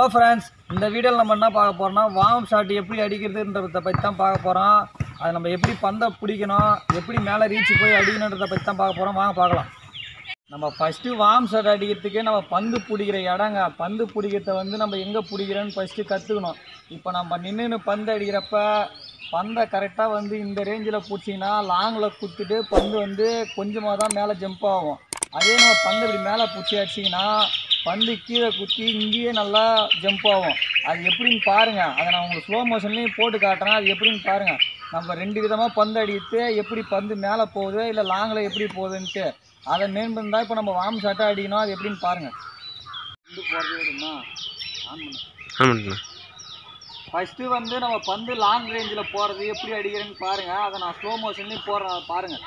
hello friends இந்த வீடியோவில் நம்ம என்ன பார்க்க போகிறோம்னா வார்ம் ஷாட் எப்படி அடிக்கிறதுன்றத பற்றி தான் பார்க்க போகிறோம் அதை நம்ம எப்படி பந்தை பிடிக்கணும் எப்படி மேலே ரீச் போய் அடிக்கணுன்றத பற்றி தான் பார்க்க போகிறோம் வாங்க பார்க்கலாம் நம்ம ஃபஸ்ட்டு வார்ம் ஷாட் அடிக்கிறதுக்கே நம்ம பந்து பிடிக்கிற இடங்க பந்து பிடிக்கிறத வந்து நம்ம எங்கே பிடிக்கிறோன்னு ஃபஸ்ட்டு கற்றுக்கணும் இப்போ நம்ம நின்று பந்து அடிக்கிறப்ப பந்தை கரெக்டாக வந்து இந்த ரேஞ்சில் பிடிச்சிங்கன்னா லாங்கில் குத்திட்டு பந்து வந்து கொஞ்சமாக தான் மேலே ஜம்ப் ஆகும் அதே நம்ம பந்து இப்படி மேலே பிடிச்சி அடிச்சிங்கன்னா பந்து கீழே குத்தி இங்கேயே நல்லா ஜம்ப் ஆகும் அது எப்படின்னு பாருங்கள் அதை நான் உங்களுக்கு ஸ்லோ மோஷன்லேயும் போட்டு காட்டுறேன் அது எப்படின்னு பாருங்கள் நம்ம ரெண்டு விதமாக பந்து அடித்து எப்படி பந்து மேலே போகுது இல்லை லாங்கில் எப்படி போகுதுன்ட்டு அதை மேம்படுந்தா இப்போ நம்ம வார்ம் ஷாட்டாக அடிக்கணும் அது எப்படின்னு பாருங்கள் பந்து போகிறது விடுமா ஆன் பண்ணு ஆமாண்ணா ஃபஸ்ட்டு வந்து நம்ம பந்து லாங் ரேஞ்சில் போகிறது எப்படி அடிக்கிறேன்னு பாருங்கள் அதை நான் ஸ்லோ மோஷன்லேயும் போடுறேன் பாருங்கள்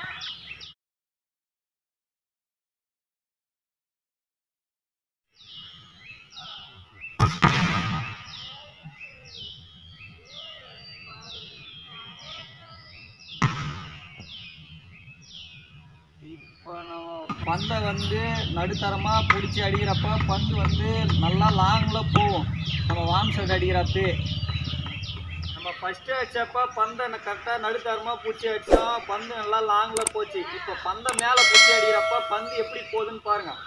இப்போ நம்ம பந்தை வந்து நடுத்தரமாக பிடிச்சி அடிக்கிறப்ப பந்து வந்து நல்லா லாங்கில் போகும் நம்ம வார்ம் ஷாட் அடிக்கிறப்பே நம்ம ஃபஸ்ட்டு அடிச்சப்ப பந்தை கரெக்டாக நடுத்தரமாக பிடிச்சி அடித்தோம் பந்து நல்லா லாங்கில் போச்சு இப்போ பந்தை மேலே பிடிச்சி அடிக்கிறப்ப பந்து எப்படி போகுதுன்னு பாருங்கள்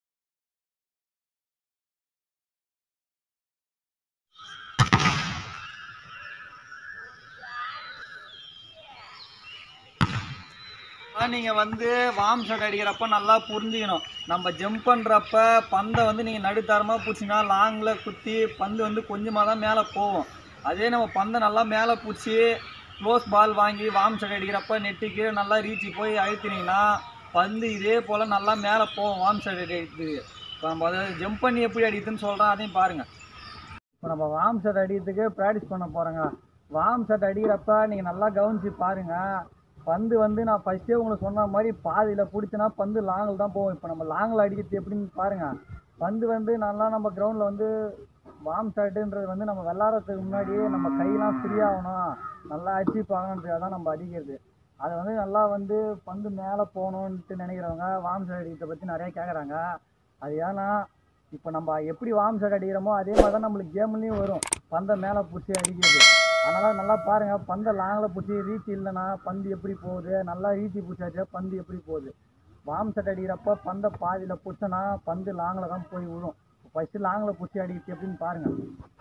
நீங்கள் வந்து வார்ம் ஷாட் அடிக்கிறப்ப நல்லா புரிஞ்சுக்கணும் நம்ம ஜம்ப் பண்ணுறப்ப பந்தை வந்து நீங்கள் நடுத்தரமாக பிடிச்சிங்கன்னா லாங்கில் குத்தி பந்து வந்து கொஞ்சமாக தான் மேலே போகும் அதே நம்ம பந்தை நல்லா மேலே பிடிச்சி க்ளோஸ் பால் வாங்கி வார்ம் ஷாட் அடிக்கிறப்ப நெட்டுக்கு நல்லா ரீச்சு போய் அழுத்தினீங்கன்னா பந்து இதே போல் நல்லா மேலே போகும் வார்ம் ஷாட் அடிக்கிறதுக்கு இப்போ நம்ம அதை ஜம்ப் பண்ணி எப்படி அடிக்குதுன்னு சொல்கிறேன் அதையும் பாருங்கள் இப்போ நம்ம வார்ம் ஷாட் அடிக்கிறதுக்கு ப்ராக்டிஸ் பண்ண போகிறோங்க வார்ம் ஷாட் அடிக்கிறப்ப நீங்கள் நல்லா கவனித்து பாருங்கள் பந்து வந்து நான் ஃபஸ்ட்டே உங்களுக்கு சொன்ன மாதிரி பாதியில் பிடிச்சினா பந்து லாங்கில் தான் போகும் இப்போ நம்ம லாங்கில் அடிக்கிறது எப்படின்னு பாருங்கள் பந்து வந்து நல்லா நம்ம கிரவுண்டில் வந்து வார்ம் ஷாட்டுன்றது வந்து நம்ம விளாட்றதுக்கு முன்னாடியே நம்ம கையெல்லாம் ஃப்ரீ ஆகணும் நல்லா அச்சீவ் ஆகணுன்றதுக்காக தான் நம்ம அடிக்கிறது அதை வந்து நல்லா வந்து பந்து மேலே போகணுன்ட்டு நினைக்கிறவங்க வார்ம் ஷாட் அடிக்கிறத பற்றி நிறைய கேட்குறாங்க அது ஏன்னா இப்போ நம்ம எப்படி வார்ம் ஷாட் அடிக்கிறோமோ அதே மாதிரி தான் நம்மளுக்கு கேம்லேயும் வரும் பந்தை மேலே பிடிச்சி அடிக்கிறது அதனால் நல்லா பாருங்கள் பந்தை லாங்கில் பிடிச்சி ரீச் இல்லைன்னா பந்து எப்படி போகுது நல்லா ரீச்சு பிடிச்சாச்சா பந்து எப்படி போகுது வார்ம் ஷாட் அடிக்கிறப்ப பந்தை பாதியில் பிடிச்சோன்னா பந்து லாங்கில் தான் போய் விழும் ஃபஸ்ட்டு லாங்கில் பிடிச்சி அடிக்கிறது எப்படின்னு பாருங்கள்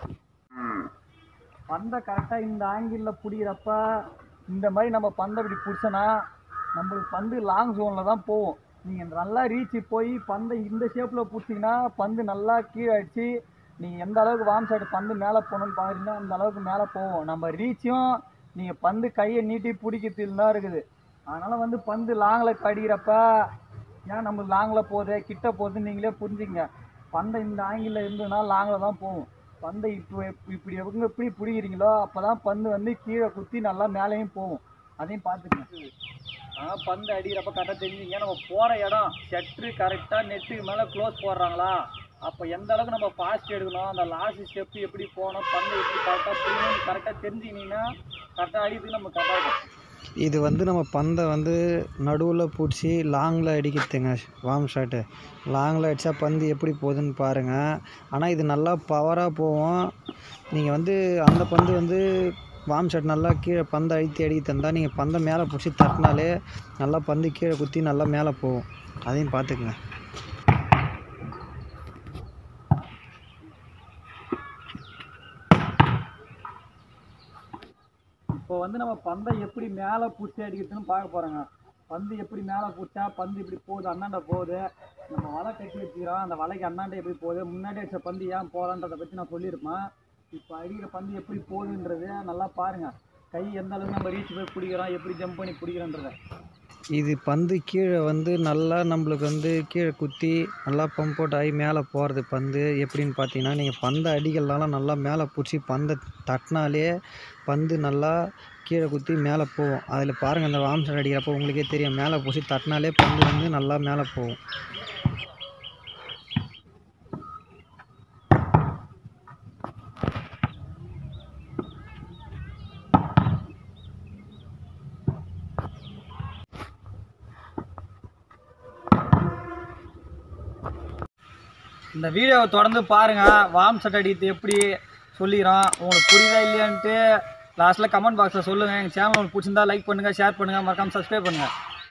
பந்தை கரெக்டாக இந்த ஆங்கிளில் பிடிக்கிறப்ப இந்த மாதிரி நம்ம பந்தை இப்படி பிடிச்சோன்னா நம்மளுக்கு பந்து லாங் ஜோனில் தான் போகும் நீங்கள் நல்லா ரீச்சு போய் பந்தை இந்த ஷேப்பில் பிடிச்சிங்கன்னா பந்து நல்லா கீழே அடித்து நீங்கள் எந்த அளவுக்கு வார்ம் சைடு பந்து மேலே போகணுன்னு பார்க்குறீங்கன்னா அந்த அளவுக்கு மேலே போவோம் நம்ம ரீச்சும் நீங்கள் பந்து கையை நீட்டி பிடிக்கிறதுல தான் இருக்குது அதனால் வந்து பந்து லாங்கில் கடிக்கிறப்ப ஏன் நம்ம லாங்கில் போகுது கிட்ட போகுதுன்னு நீங்களே புரிஞ்சுங்க பந்தை இந்த ஆங்கிளில் இருந்ததுன்னா லாங்கில் தான் போகும் பந்தை இப்போ இப்படி எவங்க எப்படி பிடிக்கிறீங்களோ அப்போ தான் பந்து வந்து கீழே குத்தி நல்லா மேலேயும் போகும் அதையும் பார்த்துக்கங்க ஆனால் பந்து அடிக்கிறப்ப கரெக்டாக தெரிஞ்சுங்க நம்ம போகிற இடம் செட்ரு கரெக்டாக நெட்டுக்கு மேலே க்ளோஸ் போடுறாங்களா அப்போ எந்த அளவுக்கு நம்ம ஃபாஸ்ட் எடுக்கணும் அந்த லாஸ்ட் ஸ்டெப்பு எப்படி போகணும் பந்து எப்படி கரெக்டாக புரியணும் கரெக்டாக தெரிஞ்சுக்கினீங்கன்னா கரெக்டாக அடிக்கிறதுக்கு நம்ம கரெக்டாக இருக்கும் இது வந்து நம்ம பந்தை வந்து நடுவில் பிடிச்சி லாங்கில் அடிக்கிறதுங்க வார்ம் ஷாட்டு லாங்கில் அடித்தா பந்து எப்படி போகுதுன்னு பாருங்கள் ஆனால் இது நல்லா பவராக போகும் நீங்கள் வந்து அந்த பந்து வந்து வார்ம் ஷாட் நல்லா கீழே பந்தை அழுத்தி அடிக்க தந்தால் நீங்கள் பந்தை மேலே பிடிச்சி தட்டினாலே நல்லா பந்து கீழே குத்தி நல்லா மேலே போகும் அதையும் பார்த்துக்குங்க இப்போ வந்து நம்ம பந்தை எப்படி மேலே பிடிச்சி அடிக்கிறதுன்னு பார்க்க போகிறோங்க பந்து எப்படி மேலே பிடிச்சா பந்து இப்படி போகுது அண்ணாண்ட போகுது நம்ம வலை கட்டி வச்சுக்கிறோம் அந்த வலைக்கு அண்ணாண்ட எப்படி போகுது முன்னாடி அடிச்ச பந்து ஏன் போகலான்றதை பற்றி நான் சொல்லியிருப்பேன் இப்போ அடிக்கிற பந்து எப்படி போகுதுன்றது நல்லா பாருங்கள் கை எந்த அளவுக்கு நம்ம ரீச் போய் பிடிக்கிறோம் எப்படி ஜம்ப் பண்ணி பிடிக்கிறோன்றதை இது பந்து கீழே வந்து நல்லா நம்மளுக்கு வந்து கீழே குத்தி நல்லா பம்ப் அவுட் ஆகி மேலே போகிறது பந்து எப்படின்னு பார்த்தீங்கன்னா நீங்கள் பந்தை அடிக்கலாம் நல்லா மேலே பிடிச்சி பந்தை தட்டினாலே பந்து நல்லா கீழே குத்தி மேலே போகும் அதில் பாருங்கள் அந்த வாம்சம் அடிக்கிறப்போ உங்களுக்கே தெரியும் மேலே பிடிச்சி தட்டினாலே பந்து வந்து நல்லா மேலே போகும் இந்த வீடியோவை தொடர்ந்து பாருங்கள் வார்ம் ஷாட் அடிக்கிறது எப்படி சொல்லிக்கிறோம் உங்களுக்கு புரியுதா இல்லையான்ட்டு லாஸ்ட்டில் கமெண்ட் பாக்ஸில் சொல்லுங்கள் எங்கள் சேனல் உங்களுக்கு பிடிச்சிருந்தா லைக் பண்ணுங்கள் ஷேர் பண்ணுங்கள் மறக்காம சப்ஸ்கிரைப் பண்ணுங்கள்